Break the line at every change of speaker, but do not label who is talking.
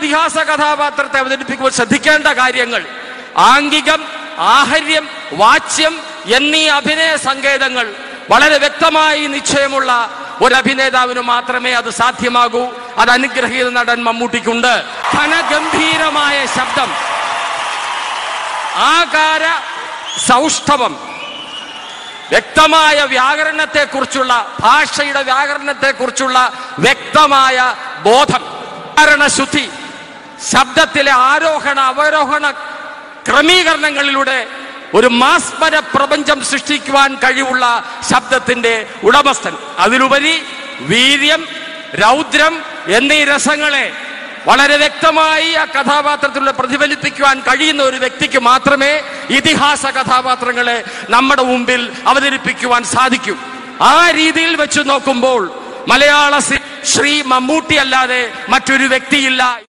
ഇതിഹാസ കഥാപാത്രത്തെ അവതരിപ്പിക്കുമ്പോൾ ശ്രദ്ധിക്കേണ്ട കാര്യങ്ങൾ ആംഗികം ആഹര്യം വാച്യം എന്നീ അഭിനയ സങ്കേതങ്ങൾ വളരെ വ്യക്തമായി നിശ്ചയമുള്ള ഒരു അഭിനേതാവിന് മാത്രമേ അത് സാധ്യമാകൂ അത് അനുഗ്രഹീത നടൻ മമ്മൂട്ടിക്കുണ്ട് ഘനഗംഭീരമായ ശബ്ദം ആകാര സൗഷ്ഠവം വ്യക്തമായ വ്യാകരണത്തെക്കുറിച്ചുള്ള ഭാഷയുടെ വ്യാകരണത്തെക്കുറിച്ചുള്ള വ്യക്തമായ ബോധം കാരണശുദ്ധി ശബ്ദത്തിലെ ആരോഹണ അവരോഹണ ക്രമീകരണങ്ങളിലൂടെ ഒരു മാസ്മര പ്രപഞ്ചം സൃഷ്ടിക്കുവാൻ കഴിവുള്ള ശബ്ദത്തിന്റെ ഉടമസ്ഥൻ അതിലുപരി വീര്യം രൗദ്രം എന്നീ രസങ്ങളെ വളരെ വ്യക്തമായി ആ കഥാപാത്രത്തിലൂടെ പ്രതിഫലിപ്പിക്കുവാൻ കഴിയുന്ന ഒരു വ്യക്തിക്ക് മാത്രമേ ഇതിഹാസ കഥാപാത്രങ്ങളെ നമ്മുടെ മുമ്പിൽ അവതരിപ്പിക്കുവാൻ സാധിക്കൂ ആ രീതിയിൽ വെച്ച് നോക്കുമ്പോൾ മലയാള സി- ശ്രീ മമ്മൂട്ടി അല്ലാതെ മറ്റൊരു വ്യക്തിയില്ല